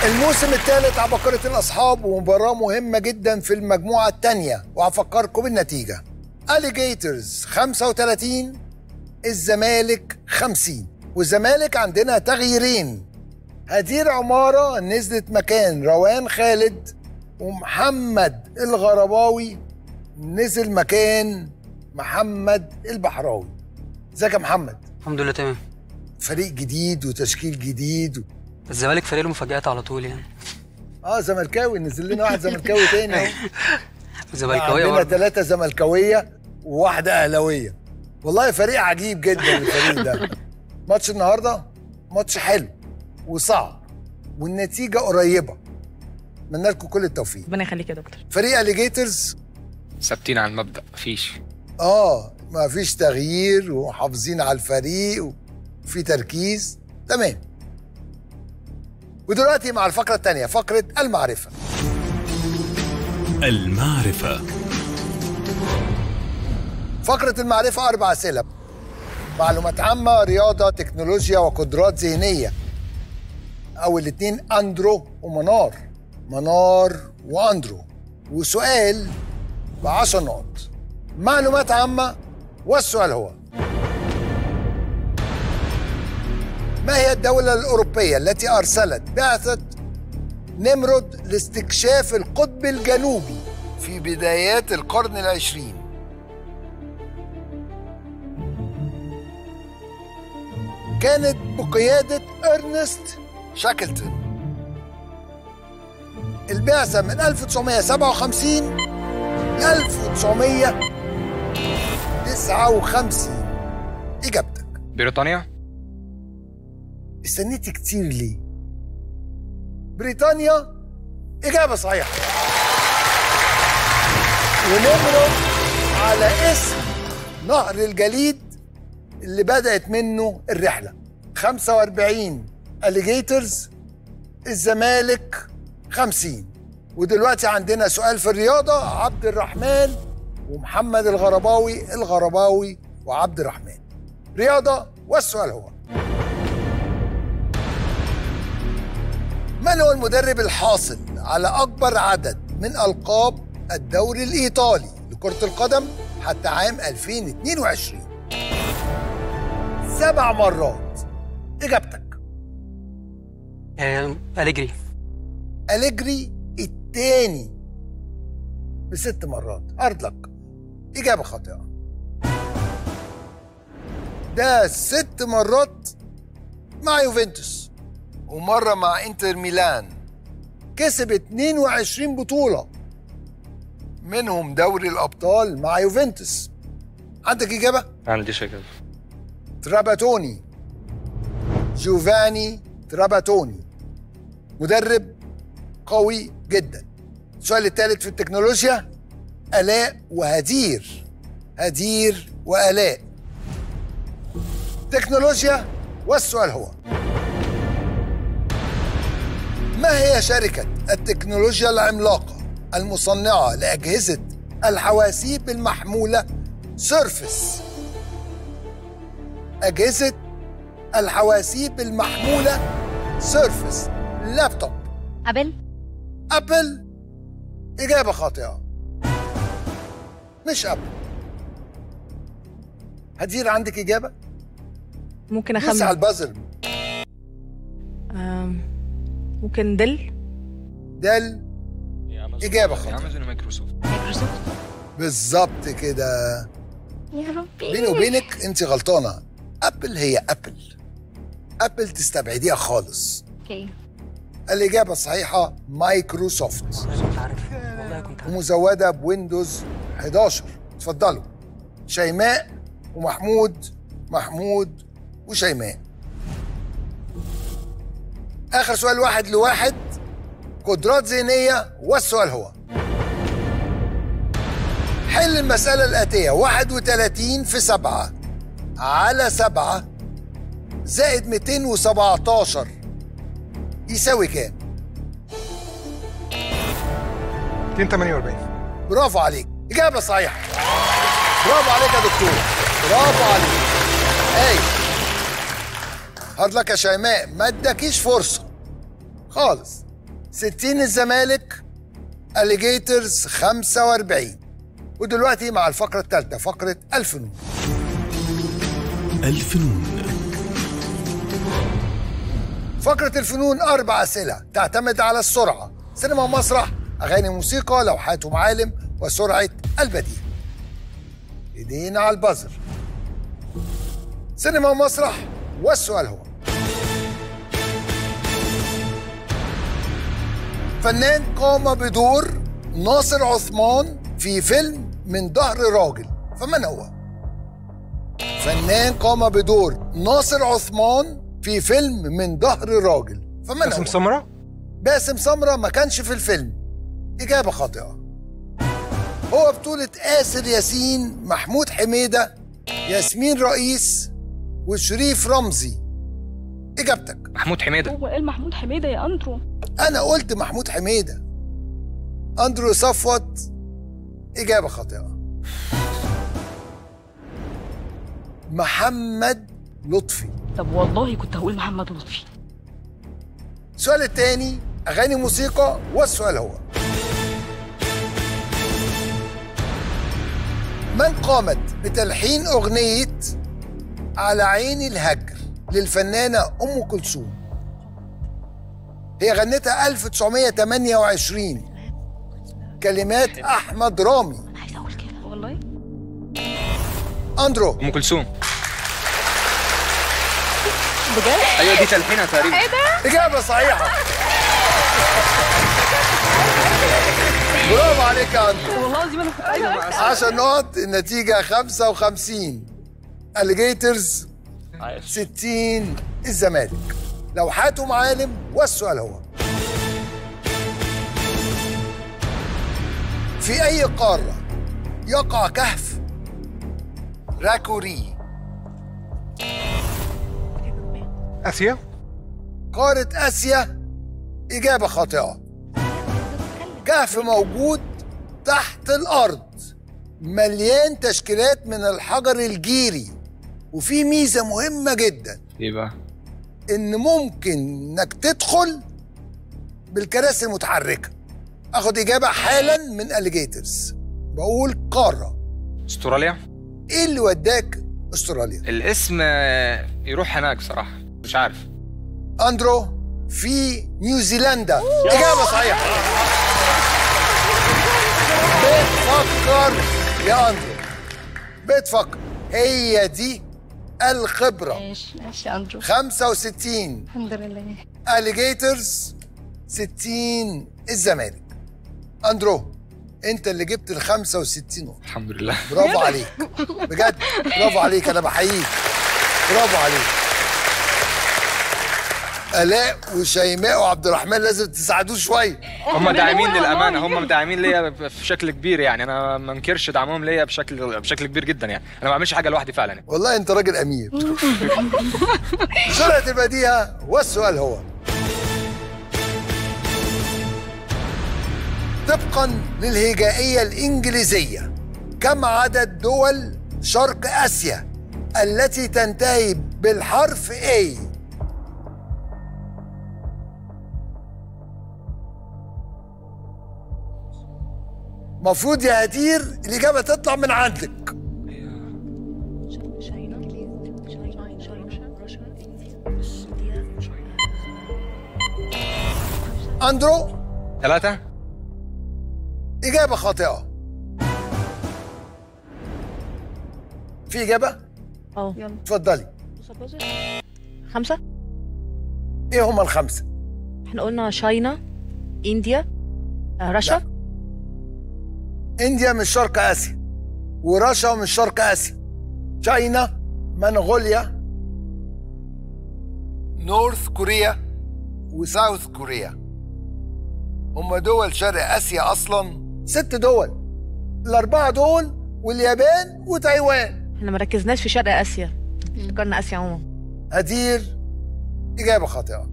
الموسم الثالث عبقرة الأصحاب ومباراة مهمة جدا في المجموعة الثانية وهفكركم بالنتيجة أليجيترز 35 الزمالك 50 والزمالك عندنا تغييرين هدير عمارة نزلت مكان روان خالد ومحمد الغرباوي نزل مكان محمد البحراوي ازيك يا محمد الحمد لله تمام فريق جديد وتشكيل جديد و... الزمالك فريق المفاجآت على طول يعني اه زملكاوي نزل لنا واحد زملكاوي تاني اهو زملكاويه عندنا برضه ثلاثة زملكاوية وواحدة أهلاوية والله فريق عجيب جدا الفريق ده ماتش النهارده ماتش حلو وصعب والنتيجة قريبة اتمنى لكم كل التوفيق ربنا يخليك يا دكتور فريق اليجيترز ثابتين على المبدا مفيش اه ما فيش تغيير ومحافظين على الفريق وفي تركيز تمام ودلوقتي مع الفقرة الثانية فقرة المعرفة المعرفة فقرة المعرفة أربع أسئلة معلومات عامة رياضة تكنولوجيا وقدرات ذهنية أو الاتنين أندرو ومنار منار وأندرو وسؤال بعشر نقط معلومات عامة والسؤال هو ما هي الدولة الأوروبية التي أرسلت بعثة نمرود لاستكشاف القطب الجنوبي في بدايات القرن العشرين كانت بقيادة إرنست شاكلتون البعثة من 1957 ل 1959 إجابتك بريطانيا استنيت كتير ليه؟ بريطانيا إجابة صحيحة ونمرض على اسم نهر الجليد اللي بدأت منه الرحلة 45 أليجيترز الزمالك 50 ودلوقتي عندنا سؤال في الرياضة عبد الرحمن ومحمد الغرباوي الغرباوي وعبد الرحمن رياضة والسؤال هو من هو المدرب الحاصل على أكبر عدد من ألقاب الدوري الإيطالي لكرة القدم حتى عام 2022 سبع مرات إجابتك آه، أليجري أليجري التاني بست مرات أرض لك إجابة خاطئة ده ست مرات مع يوفنتوس ومرة مع انتر ميلان كسب 22 بطولة منهم دوري الأبطال مع يوفنتوس عندك إجابة؟ ما عنديش اجابه تراباتوني جوفاني تراباتوني مدرب قوي جدا السؤال الثالث في التكنولوجيا آلاء وهدير هدير وآلاء تكنولوجيا والسؤال هو ما هي شركة التكنولوجيا العملاقة المصنعة لأجهزة الحواسيب المحمولة سيرفس أجهزة الحواسيب المحمولة سيرفس لابتوب قبل أبل إجابة خاطئة مش أبل هدير عندك إجابة؟ ممكن لسه على اخمن البازل آم، ممكن دل دل إجابة خاطئة امازون ومايكروسوفت مايكروسوفت بالظبط كده يا ربي بيني وبينك أنت غلطانة أبل هي أبل أبل تستبعديها خالص اوكي الإجابة الصحيحة مايكروسوفت كنت عارف والله كنت عارف ومزودة بويندوز 11 اتفضلوا شيماء ومحمود محمود وشيماء آخر سؤال واحد لواحد قدرات ذهنية والسؤال هو حل المسألة الآتية 31 في 7 على 7 زائد 217 يساوي كام؟ 248 برافو عليك إجابة صحيحة برافو عليك يا دكتور برافو عليك أي هارد لك يا شيماء ما ادكيش فرصة خالص 60 الزمالك اليجيترز 45 ودلوقتي مع الفقرة الثالثة فقرة الفنون الفنون فقرة الفنون أربع أسئلة تعتمد على السرعة سينما ومسرح أغاني موسيقى لوحات ومعالم وسرعة البديهة إيدينا على البازر سينما ومسرح والسؤال هو فنان قام بدور ناصر عثمان في فيلم من ظهر راجل فمن هو؟ فنان قام بدور ناصر عثمان في فيلم من ظهر راجل فمن هو؟ باسم سمرة باسم سمرة ما كانش في الفيلم إجابة خاطئة هو بطولة آسر ياسين محمود حميدة ياسمين رئيس وشريف رمزي إجابتك محمود حميده هو قال محمود حميده يا اندرو أنا قلت محمود حميدة أندرو صفوت إجابة خاطئة محمد لطفي طب والله كنت هقول محمد لطفي السؤال الثاني أغاني موسيقى والسؤال هو من قامت بتلحين أغنية على عين الهجر للفنانة أم كلثوم هي غنتها 1928 كلمات أحمد رامي عايزه اقول كده والله أندرو ام كلثوم بجد ايوه دي تلحينها تقريبا إجابة صحيحة برافو عليك يا أندرو والله العظيم انا كنت عايزه 10 نقط النتيجة 55 اليجيترز 60 الزمالك لوحات ومعالم والسؤال هو في أي قارة يقع كهف راكوري اسيا قارة آسيا إجابة خاطئة كهف موجود تحت الأرض مليان تشكيلات من الحجر الجيري وفي ميزة مهمة جدا ايه بقى إن ممكن إنك تدخل بالكراسي المتحركة أخد إجابة حالا من أليجيترز بقول قارة استراليا إيه اللي وداك أستراليا؟ الاسم آه، يروح هناك صراحه مش عارف أندرو في نيوزيلندا إجابة صحيحة بتفكر يا أندرو بتفكر هي دي الخبرة ماشي ماشي يا اندرو 65 الحمد لله اليجيترز 60 الزمالك أندرو أنت اللي جبت ال 65 نقطة الحمد لله برافو عليك بجد برافو عليك أنا بحييك برافو عليك آلاء وشيماء وعبد الرحمن لازم تساعدوه شوية هم داعمين والله للامانه كده. هم داعمين ليا بشكل كبير يعني انا ما انكرش دعمهم ليا بشكل بشكل كبير جدا يعني انا ما بعملش حاجه لوحدي فعلا يعني. والله انت راجل امير سرعه البديهه والسؤال هو طبقا للهجائيه الانجليزيه كم عدد دول شرق اسيا التي تنتهي بالحرف A مفروض يا هدير الإجابة تطلع من عندك أندرو ثلاثه إجابة خاطئة في إجابة؟ اه اتفضلي خمسة إيه هما الخمسة؟ احنا قلنا شاينا انديا آه، رشا إنديا مش شرق آسيا ورشا مش شرق آسيا تشاينا منغوليا نورث كوريا وساوث كوريا هم دول شرق آسيا أصلا ست دول الأربعة دول واليابان وتايوان احنا ما ركزناش في شرق اسيا افتكرنا اسيا عموما هدير إجابة خاطئة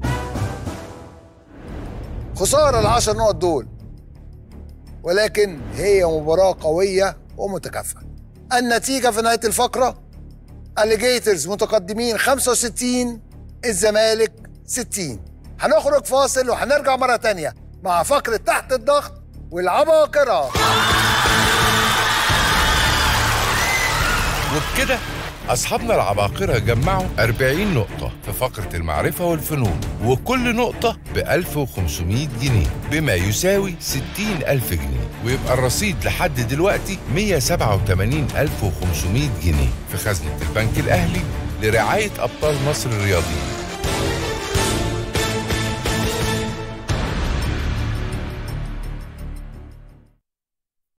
خسارة العشر نقط دول ولكن هي مباراة قوية ومتكافئة النتيجة في نهاية الفقرة اليجيترز متقدمين 65 الزمالك 60 هنخرج فاصل وهنرجع مرة تانية مع فقرة تحت الضغط والعباقرة وبكده أصحابنا العباقرة جمعوا 40 نقطة في فقرة المعرفة والفنون وكل نقطة ب 1500 جنيه بما يساوي 60 ألف جنيه ويبقى الرصيد لحد دلوقتي 187500 جنيه في خزنة البنك الأهلي لرعاية أبطال مصر الرياضيين